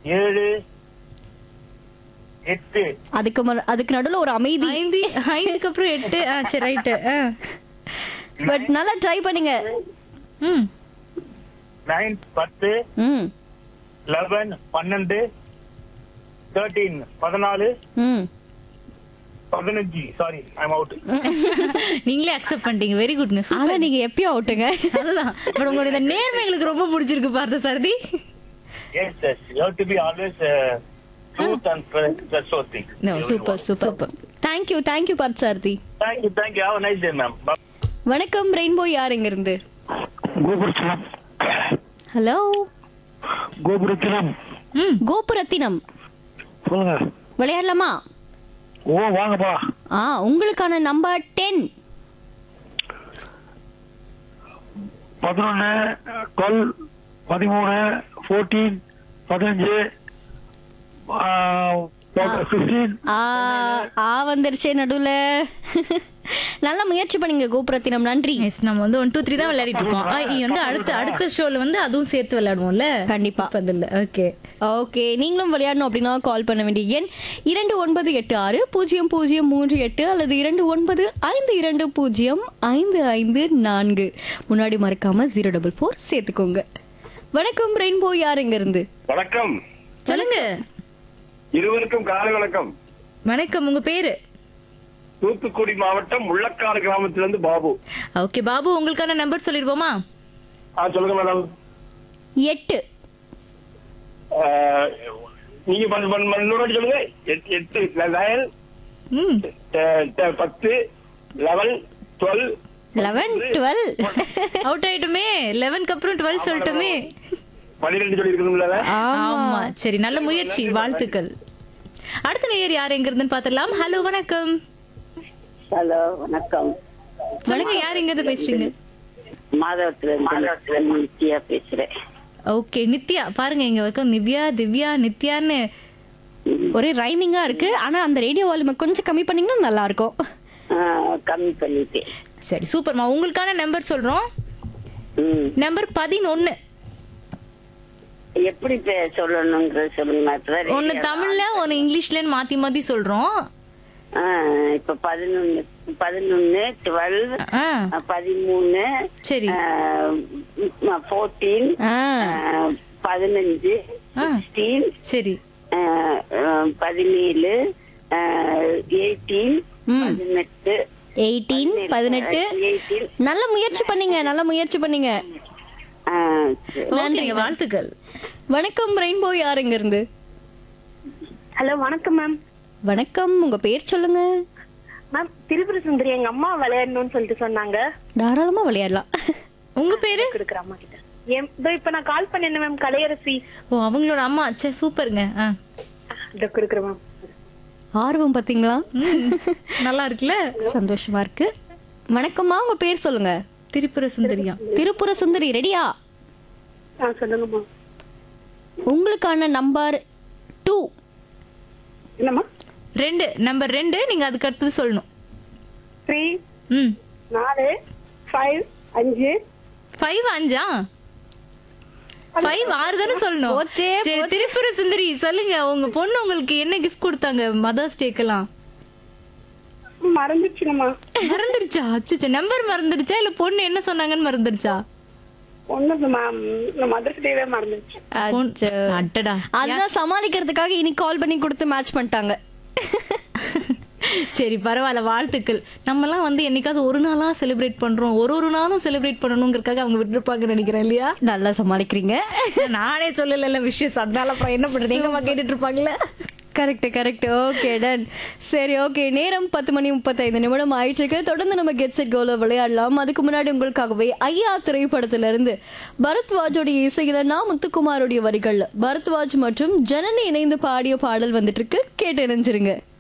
ஏழு எட்டு அதுக்கு ம- அதுக்கு நடுவுல ஒரு அமைதி ஐந்து ஐந்துக்கு அப்புறம் எட்டு ஆ சரி ரைட்டு பட் நல்லா ட்ரை பண்ணுங்க ம் நைன் பத்து ம் லெவன் பன்னெண்டு தேர்ட்டீன் பதினாலு ம் பதினஞ்சு சாரி ஐம் அவுட் நீங்களே அக்செப்ட் பண்ணிட்டீங்க வெரி குட்ங்க ஆனா நீங்க எப்பயும் அவுட்டுங்க அதுதான் பட் உங்களுடைய இந்த நேர்மை எங்களுக்கு ரொம்ப பிடிச்சிருக்கு Parthasarathi yes yes you to be always truth and trustworthy super super thank you thank you Parthasarathi thank you thank you have a nice day ma'am வணக்கம் ரெயின்போ யார் இங்க இருந்து கோபுரத்தினம் ஹலோ கோபுரத்தினம் ம் கோபுரத்தினம் சொல்லுங்க விளையாடலாமா ஓ வாங்கப்பா ஆ உங்களுக்கான நம்பர் டென் பதினொன்னு டுவெல் பதிமூணு ஃபோர்டீன் பதினஞ்சு ஃபிஃப்டீன் ஆ ஆ வந்துருச்சே நடுவுல நல்ல முயற்சி பண்ணீங்க கோபுரத்தினம் நன்றி எஸ் நம்ம வந்து ஒன் டூ த்ரீ தான் விளையாடிட்டு இருக்கோம் ஆ, இ வந்து அடுத்த அடுத்த ஷோல வந்து அதுவும் சேர்த்து விளையாடுவோம்ல கண்டிப்பா இப்ப அதில்ல ஓகே ஓகே நீங்களும் விளையாடணும் அப்படின்னா கால் பண்ண வேண்டிய எண் இரண்டு ஒன்பது எட்டு ஆறு பூஜ்ஜியம் பூஜ்ஜியம் மூன்று எட்டு அல்லது இரண்டு ஒன்பது ஐந்து இரண்டு பூஜ்ஜியம் ஐந்து ஐந்து நான்கு முன்னாடி மறக்காம ஜீரோ டபுள் ஃபோர் சேர்த்துக்கோங்க வணக்கம் ரெயின்போ யார் இங்க இருந்து வணக்கம் சொல்லுங்க இருவருக்கும் காலை வணக்கம் வணக்கம் உங்க பேரு தூத்துக்குடி மாவட்டம் முள்ளக்காடு கிராமத்திலிருந்து பாபு ஓகே பாபு உங்களுக்கான நம்பர் சொல்லிடுவோமா ஆ சொல்லுங்க மேடம் எட்டு ஆஹ், நீங்க பண்- பண்- பண்- இன்னொரு வாட்டி சொல்லுங்க எட்டு எட்டு நயன் ம் பத்து eleven twelve eleven twelve out ஆயிட்டுமே லெவன்க்கு அப்புறம் டுவெல் சொல்லட்டுமே பன்னிரெண்டு சொல்லி இருக்கணும்ல ஆமா சரி நல்ல முயற்சி வாழ்த்துக்கள் அடுத்த நேயர் யார் எங்க இருந்துன்னு பாத்திரலாம் ஹலோ வணக்கம் ஹலோ வணக்கம் சொல்லுங்க யார் எங்க இருந்து பேசுறீங்க மாதவத்துல இருந்து நித்யா பேசுறேன் ஓகே நித்யா பாருங்க இங்க வரைக்கும் நிவ்யா திவ்யா நித்யான்னு ஒரே ரைமிங்கா இருக்கு ஆனா அந்த ரேடியோ வால்யூமை கொஞ்சம் கம்மி பண்ணீங்கன்னா நல்லா இருக்கும் ஆ, கம்மி பண்ணிட்டேன் சரி சூப்பர்மா உங்களுக்கான நம்பர் சொல்றோம் ம். நம்பர் பதினொன்னு எப்படி பே- சொல்லணுங்கிறது சொல்லுங்க நான் இப்பதான் ஒன்னு ready ஆ- தமிழ்ல ஒன்னு இங்கிலீஷ்லன்னு மாத்தி மாத்தி சொல்றோம் ஆ, இப்ப பதினொன்னு பதினொன்னு டுவெல் ஆ பதிமூணு சரி ஃபோர்டீன் ஆ பதினஞ்சு ஆ. சிக்ஸ்டீன் சரி பதினேழு எயிட்டீன் பதினெட்டு எயிட்டீன் பதினெட்டு எயிட்டீன் நல்ல முயற்சி பண்ணீங்க நல்ல முயற்சி பண்ணீங்க ஓகேங்க வாழ்த்துக்கள் வணக்கம் ரெயின்போ யார் இங்க இருந்து ஹலோ வணக்கம் மேம் வணக்கம் உங்க பேர் சொல்லுங்க மேம் திரிபுர சுந்தரி எங்க அம்மா விளையாடணும்னு சொல்லிட்டு சொன்னாங்க தாராளமா விளையாடலாம் உங்க பேரு கொடுக்குற அம்மா கிட்ட எம் இதோ இப்ப நான் கால் பண்ணேன் மேம் கலையரசி ஓ அவங்களோட அம்மா சே சூப்பருங்க ஆ. இதோ கொடுக்குறேன் மேம் ஆர்வம் பாத்தீங்களா நல்லா இருக்குல்ல சந்தோஷமா இருக்கு வணக்கம்மா உங்க பேர் சொல்லுங்க திரிபுர சுந்தரியா திருப்புர சுந்தரி ரெடியா ஆ சொல்லுங்கம்மா உங்களுக்கான நம்பர் டூ என்னம்மா ரெண்டு நம்பர் ரெண்டு நீங்க அதுக்கு அடுத்தது சொல்லணும் த்ரீ ம் நாலு ஃபைவ் அஞ்சு ஃபைவ் அஞ்சா ஃபைவ் ஆறு தானே சொல்லணும் போச்சே, சரி திரிபுர சுந்தரி சொல்லுங்க உங்க பொண்ணு உங்களுக்கு என்ன கிஃப்ட் கொடுத்தாங்க மதர்ஸ் டேக்கெல்லாம் மறந்துச்சுங்கம்மா மறந்துருச்சா அச்சோ நம்பர் மறந்துருச்சா இல்ல பொண்ணு என்ன சொன்னாங்கன்னு மறந்துருச்சா ஒண்ணு மேம் மதர்ஸ் டேவே மறந்துச்சு பொண்ணு- அடடா அதுதான் சமாளிக்கிறதுக்காக இனி கால் பண்ணி கொடுத்து மேட்ச் பண்ணிட்டாங்க சரி பரவாயில்ல வாழ்த்துக்கள் நம்மலாம் வந்து என்னைக்காவது ஒரு நாளா செலிப்ரேட் பண்றோம் ஒரு ஒரு நாளும் செலிப்ரேட் பண்ணணுங்கிறதுக்காக அவங்க விட்டுருப்பாங்கன்னு நினைக்கிறேன் இல்லையா நல்லா சமாளிக்கிறீங்க நானே சொல்லல விஷயம் அதனால அப்புறம் என்ன பண்றது எங்கம்மா கேட்டுட்டு இருப்பாங்கல்ல கரெக்ட் கரெக்ட் ஓகே டன் சரி ஓகே நேரம் பத்து மணி முப்பத்தைந்து நிமிடம் ஆயிட்டு தொடர்ந்து நம்ம கெட் செட் கோல விளையாடலாம் அதுக்கு முன்னாடி உங்களுக்காகவே ஐயா திரைப்படத்துல இருந்து பரத்வாஜோடைய இசையில நான் முத்துக்குமாரோடைய வரிகள் பரத்வாஜ் மற்றும் ஜனனி இணைந்து பாடிய பாடல் வந்துட்டு இருக்கு கேட்டு இணைஞ்சிருங்க